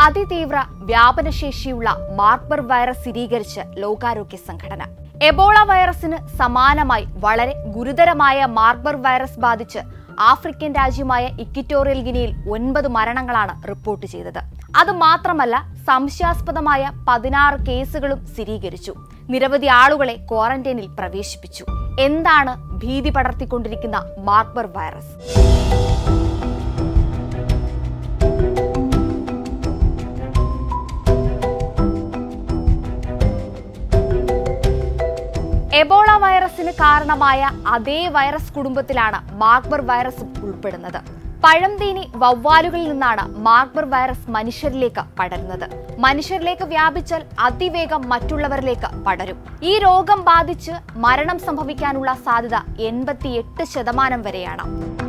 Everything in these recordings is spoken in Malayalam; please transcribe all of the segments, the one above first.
അതിതീവ്ര വ്യാപനശേഷിയുള്ള മാർബർ വൈറസ് സ്ഥിരീകരിച്ച് ലോകാരോഗ്യ സംഘടന എബോള വൈറസിന് സമാനമായി വളരെ ഗുരുതരമായ മാർബർ വൈറസ് ബാധിച്ച് ആഫ്രിക്കൻ രാജ്യമായ ഇക്വിറ്റോറിയൽ ഗിനിയിൽ ഒൻപത് മരണങ്ങളാണ് റിപ്പോർട്ട് ചെയ്തത് അതുമാത്രമല്ല സംശയാസ്പദമായ പതിനാറ് കേസുകളും സ്ഥിരീകരിച്ചു നിരവധി ആളുകളെ ക്വാറന്റൈനിൽ പ്രവേശിപ്പിച്ചു എന്താണ് ഭീതി പടർത്തിക്കൊണ്ടിരിക്കുന്ന മാർബർ വൈറസ് എബോള വൈറസിന് കാരണമായ അതേ വൈറസ് കുടുംബത്തിലാണ് മാർബർ വൈറസും ഉൾപ്പെടുന്നത് പഴംതീനി വവ്വാലുകളിൽ നിന്നാണ് മാർബർ വൈറസ് മനുഷ്യരിലേക്ക് പടരുന്നത് മനുഷ്യരിലേക്ക് വ്യാപിച്ചാൽ അതിവേഗം മറ്റുള്ളവരിലേക്ക് പടരും ഈ രോഗം ബാധിച്ച് മരണം സംഭവിക്കാനുള്ള സാധ്യത എൺപത്തിയെട്ട് ശതമാനം വരെയാണ്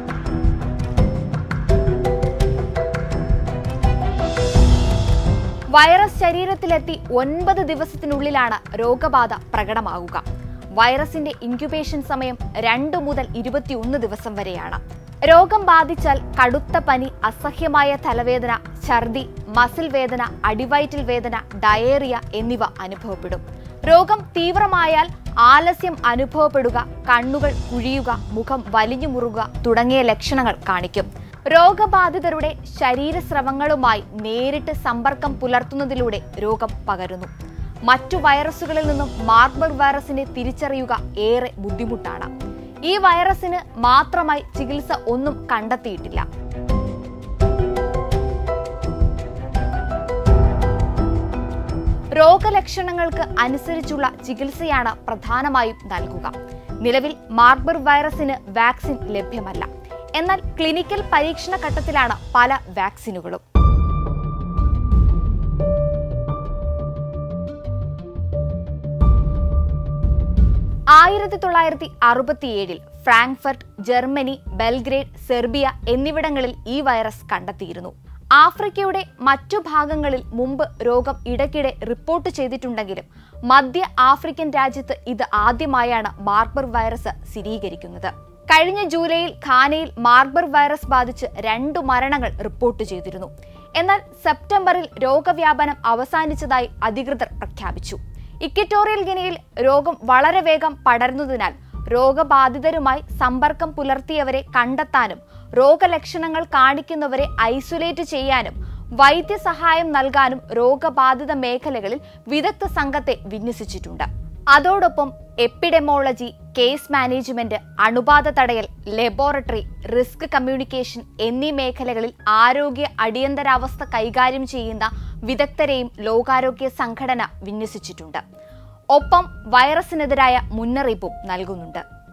വൈറസ് ശരീരത്തിലെത്തി ഒൻപത് ദിവസത്തിനുള്ളിലാണ് രോഗബാധ പ്രകടമാകുക വൈറസിന്റെ ഇൻക്യുബേഷൻ സമയം രണ്ടു മുതൽ ഇരുപത്തിയൊന്ന് ദിവസം വരെയാണ് രോഗം ബാധിച്ചാൽ കടുത്ത പനി അസഹ്യമായ തലവേദന ഛർദി മസിൽ വേദന അടിവയറ്റിൽ വേദന ഡയേറിയ എന്നിവ അനുഭവപ്പെടും രോഗം തീവ്രമായാൽ ആലസ്യം അനുഭവപ്പെടുക കണ്ണുകൾ കുഴിയുക മുഖം വലിഞ്ഞു മുറുക തുടങ്ങിയ ലക്ഷണങ്ങൾ കാണിക്കും രോഗബാധിതരുടെ ശരീരസ്രവങ്ങളുമായി നേരിട്ട് സമ്പർക്കം പുലർത്തുന്നതിലൂടെ രോഗം പകരുന്നു മറ്റു വൈറസുകളിൽ നിന്നും മാർബർ വൈറസിനെ തിരിച്ചറിയുക ഏറെ ബുദ്ധിമുട്ടാണ് ഈ വൈറസിന് മാത്രമായി ചികിത്സ ഒന്നും കണ്ടെത്തിയിട്ടില്ല രോഗലക്ഷണങ്ങൾക്ക് അനുസരിച്ചുള്ള ചികിത്സയാണ് പ്രധാനമായും നൽകുക നിലവിൽ മാർബർ വൈറസിന് വാക്സിൻ ലഭ്യമല്ല എന്നാൽ ക്ലിനിക്കൽ പരീക്ഷണ ഘട്ടത്തിലാണ് പല വാക്സിനുകളും ആയിരത്തി തൊള്ളായിരത്തി അറുപത്തിയേഴിൽ ഫ്രാങ്ക്ഫർട്ട് ജർമ്മനി ബെൽഗ്രേഡ് സെർബിയ എന്നിവിടങ്ങളിൽ ഈ വൈറസ് കണ്ടെത്തിയിരുന്നു ആഫ്രിക്കയുടെ മറ്റു ഭാഗങ്ങളിൽ മുമ്പ് രോഗം ഇടയ്ക്കിടെ റിപ്പോർട്ട് ചെയ്തിട്ടുണ്ടെങ്കിലും മധ്യ ആഫ്രിക്കൻ രാജ്യത്ത് ഇത് ആദ്യമായാണ് മാർബർ വൈറസ് സ്ഥിരീകരിക്കുന്നത് കഴിഞ്ഞ ജൂലൈയിൽ ഖാനയിൽ മാർബർ വൈറസ് ബാധിച്ച് രണ്ടു മരണങ്ങൾ റിപ്പോർട്ട് ചെയ്തിരുന്നു എന്നാൽ സെപ്റ്റംബറിൽ രോഗവ്യാപനം അവസാനിച്ചതായി അധികൃതർ പ്രഖ്യാപിച്ചു ഇക്വറ്റോറിയൽ ഗിനിയിൽ രോഗം വളരെ വേഗം പടർന്നതിനാൽ രോഗബാധിതരുമായി സമ്പർക്കം പുലർത്തിയവരെ കണ്ടെത്താനും രോഗലക്ഷണങ്ങൾ കാണിക്കുന്നവരെ ഐസൊലേറ്റ് ചെയ്യാനും വൈദ്യസഹായം നൽകാനും രോഗബാധിത മേഖലകളിൽ വിദഗ്ധ സംഘത്തെ വിന്യസിച്ചിട്ടുണ്ട് അതോടൊപ്പം എപ്പിഡെമോളജി കേസ് മാനേജ്മെന്റ് അണുബാധ തടയൽ ലബോറട്ടറി റിസ്ക് കമ്മ്യൂണിക്കേഷൻ എന്നീ മേഖലകളിൽ ആരോഗ്യ അടിയന്തരാവസ്ഥ കൈകാര്യം ചെയ്യുന്ന വിദഗ്ധരെയും ലോകാരോഗ്യ സംഘടന വിന്യസിച്ചിട്ടുണ്ട് ഒപ്പം വൈറസിനെതിരായ മുന്നറിയിപ്പും നൽകുന്നുണ്ട്